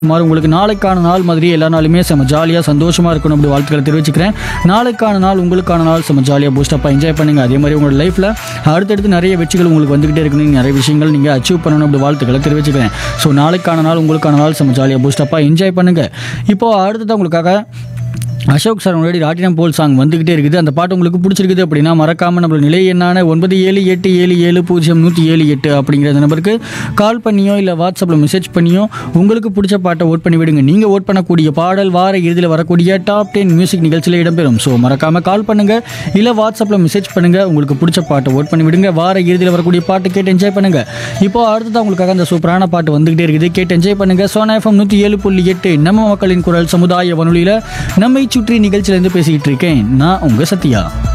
மாதிரி உங்களுக்கு நாளைக்கான நாள் மாதிரி எல்லா நாளுமே செம ஜாலியாக சந்தோஷமாக இருக்கணும் அப்படி வாழ்த்துக்களை தெரிவிச்சுக்கிறேன் நாளைக்கான நாள் உங்களுக்கான நாள் செம ஜாலியாக பூஸ்டப்பாக என்ஜாய் பண்ணுங்கள் அதே மாதிரி உங்களோட லைஃப்பில் அடுத்தடுத்து நிறைய வெற்றிகள் உங்களுக்கு வந்துகிட்டே இருக்கணும் நிறைய விஷயங்கள் நீங்கள் அச்சீவ் பண்ணணும் அப்படி வாழ்த்துக்களை தெரிவிச்சுக்கிறேன் ஸோ நாளைக்கான நாள் உங்களுக்கான நாள் செம ஜாலியாக பூஸ்டப்பாக என்ஜாய் பண்ணுங்கள் இப்போது அடுத்தது உங்களுக்காக அசோக் சார் முன்னாடி ராட்டினம் போல் சாங் வந்துகிட்டே இருக்குது அந்த பாட்டு உங்களுக்கு பிடிச்சிருக்குது அப்படின்னா மறக்காம நம்மளோட நிலை என்னான ஒன்பது ஏழு எட்டு ஏழு ஏழு பூஜ்ஜியம் நூற்றி ஏழு எட்டு அப்படிங்கிற அந்த நம்பருக்கு கால் பண்ணியோ இல்லை வாட்ஸ்அப்பில் மெசேஜ் பண்ணியோ உங்களுக்கு பிடிச்ச பாட்டை ஓட் பண்ணி விடுங்க நீங்கள் ஓட் பண்ணக்கூடிய பாடல் வார இறுதியில் வரக்கூடிய டாப் டென் மியூசிக் நிகழ்ச்சியில் இடம்பெறும் ஸோ மறக்காம கால் பண்ணுங்க இல்லை வாட்ஸ்அப்பில் மெசேஜ் பண்ணுங்க உங்களுக்கு பிடிச்ச பாட்டை ஓட் பண்ணி விடுங்க வார இறுதியில் வரக்கூடிய பாட்டு கேட்டு என்ஜாய் பண்ணுங்க இப்போ அடுத்ததான் உங்களுக்காக அந்த சூப்பரான பாட்டு வந்துகிட்டே இருக்குது கேட்டு என்ஜாய் பண்ணுங்க சோனா எஃப்எம் நூற்றி ஏழு புள்ளி எட்டு நம்ம மக்களின் குரல் சமுதாய வானொலியில் நம்மை சுற்றி நிகழ்ச்சியிலேருந்து பேசிக்கிட்டு இருக்கேன் நான் உங்கள் சத்யா